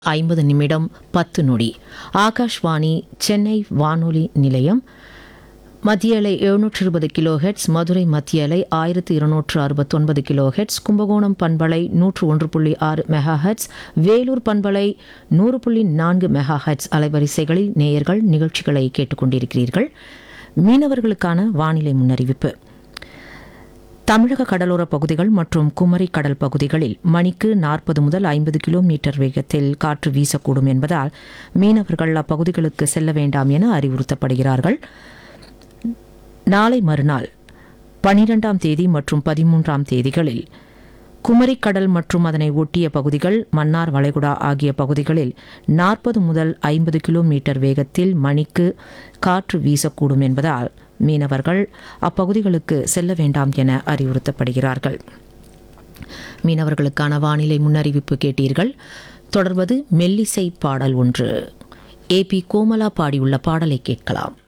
ஐம்பது நிமிடம் பத்து நொடி ஆகாஷ்வாணி சென்னை வானொலி நிலையம் மத்திய அலை எழுநூற்று இருபது கிலோ ஹெட்ஸ் மதுரை மத்திய அலை ஆயிரத்து இருநூற்று அறுபத்தொன்பது கிலோ ஹெட்ஸ் கும்பகோணம் பண்பலை நூற்று ஒன்று புள்ளி ஆறு மெகா ஹெட்ஸ் வேலூர் பண்பலை நூறு புள்ளி நான்கு மெகா ஹெட்ஸ் அலைவரிசைகளில் நேயர்கள் நிகழ்ச்சிகளை கேட்டுக்கொண்டிருக்கிறீர்கள் மீனவர்களுக்கான வானிலை முன்னறிவிப்பு தமிழக கடலோர பகுதிகள் மற்றும் குமரி கடல் பகுதிகளில் மணிக்கு நாற்பது முதல் ஐம்பது கிலோமீட்டர் வேகத்தில் காற்று வீசக்கூடும் என்பதால் மீனவர்கள் அப்பகுதிகளுக்கு செல்ல வேண்டாம் என அறிவுறுத்தப்படுகிறார்கள் நாளை மறுநாள் பனிரெண்டாம் தேதி மற்றும் பதிமூன்றாம் தேதிகளில் குமரி கடல் மற்றும் அதனை ஒட்டிய பகுதிகள் மன்னார் வளைகுடா ஆகிய பகுதிகளில் நாற்பது முதல் ஐம்பது கிலோமீட்டர் வேகத்தில் மணிக்கு காற்று வீசக்கூடும் என்பதால் மீனவர்கள் அப்பகுதிகளுக்கு செல்ல வேண்டாம் என அறிவுறுத்தப்படுகிறார்கள் மீனவர்களுக்கான வானிலை முன்னறிவிப்பு கேட்டீர்கள் தொடர்வது மெல்லிசை பாடல் ஒன்று ஏ பி கோமலா பாடியுள்ள பாடலை கேட்கலாம்